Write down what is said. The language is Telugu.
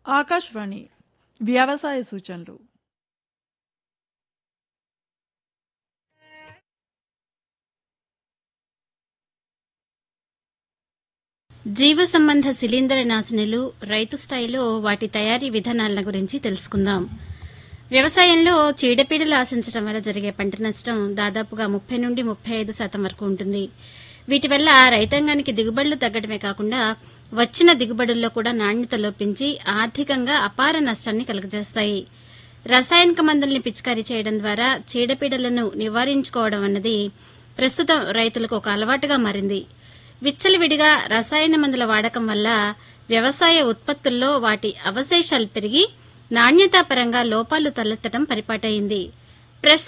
ఆకాశవాణి వ్యవసాయ సూచనలు జీవ సంబంధ శిలీంద్ర నాశనులు రైతు స్థాయిలో వాటి తయారీ విధానాల గురించి తెలుసుకుందాం వ్యవసాయంలో చీడపీడలు ఆశించడం వల్ల జరిగే పంట నష్టం దాదాపుగా ముప్పై నుండి ముప్పై ఐదు శాతం వరకు ఉంటుంది వీటి వల్ల రైతాంగానికి దిగుబడులు తగ్గడమే కాకుండా వచ్చిన దిగుబడుల్లో కూడా నాణ్యత లోపించి ఆర్థికంగా అపార నష్టాన్ని కలుగజేస్తాయి రసాయనిక మందుల్ని పిచికారీ చేయడం ద్వారా చీడపీడలను నివారించుకోవడం అన్నది ప్రస్తుతం రైతులకు ఒక అలవాటుగా మారింది విచ్చలవిడిగా రసాయన మందుల వాడకం వల్ల వ్యవసాయ ఉత్పత్తుల్లో వాటి అవశేషాలు పెరిగి నాణ్యతాపరంగా లోపాలు తలెత్తడం పరిపాటైంది ప్రస్తుతం